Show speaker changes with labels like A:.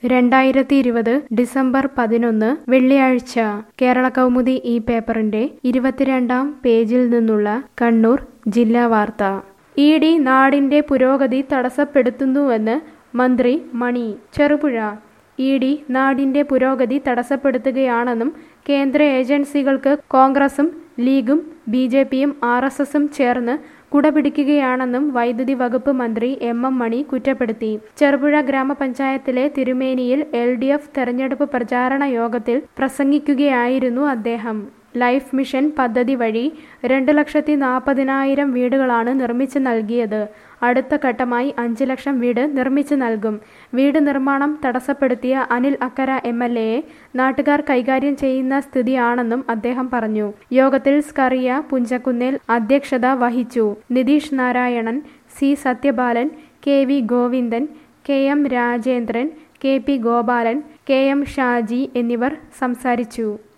A: രണ്ടായിരത്തി ഇരുപത് ഡിസംബർ പതിനൊന്ന് വെള്ളിയാഴ്ച കേരള കൗമുദി ഈ പേപ്പറിന്റെ ഇരുപത്തിരണ്ടാം പേജിൽ നിന്നുള്ള കണ്ണൂർ ജില്ലാ വാർത്ത ഇ ഡി നാടിന്റെ പുരോഗതി തടസ്സപ്പെടുത്തുന്നുവെന്ന് മന്ത്രി മണി ചെറുപുഴ ഇ ഡി നാടിന്റെ പുരോഗതി തടസ്സപ്പെടുത്തുകയാണെന്നും കേന്ദ്ര ഏജൻസികൾക്ക് കോൺഗ്രസും ലീഗും ബി ജെ പിയും ആർ എസ് എസും ചേർന്ന് കുടപിടിക്കുകയാണെന്നും വൈദ്യുതി വകുപ്പ് മന്ത്രി എം എം മണി കുറ്റപ്പെടുത്തി ചെറുപുഴ ഗ്രാമപഞ്ചായത്തിലെ തിരുമേനിയിൽ എൽ ഡി എഫ് തെരഞ്ഞെടുപ്പ് പ്രചാരണ യോഗത്തിൽ പ്രസംഗിക്കുകയായിരുന്നു അദ്ദേഹം ലൈഫ് മിഷൻ പദ്ധതി വഴി രണ്ട് ലക്ഷത്തി നാൽപ്പതിനായിരം വീടുകളാണ് നിർമ്മിച്ചു നൽകിയത് അടുത്ത ഘട്ടമായി അഞ്ച് ലക്ഷം വീട് നിർമ്മിച്ചു നൽകും വീട് നിർമ്മാണം തടസ്സപ്പെടുത്തിയ അനിൽ അക്കര എം എൽ എയെ നാട്ടുകാർ കൈകാര്യം ചെയ്യുന്ന സ്ഥിതിയാണെന്നും അദ്ദേഹം പറഞ്ഞു യോഗത്തിൽ സ്കറിയ പുഞ്ചക്കുന്നേൽ അധ്യക്ഷത വഹിച്ചു Nitheesh Narayanan C Sathyabalan K V Govindan K M Rajendran K P Gopalan K M Shaji എന്നിവർ സംസാരിച്ചു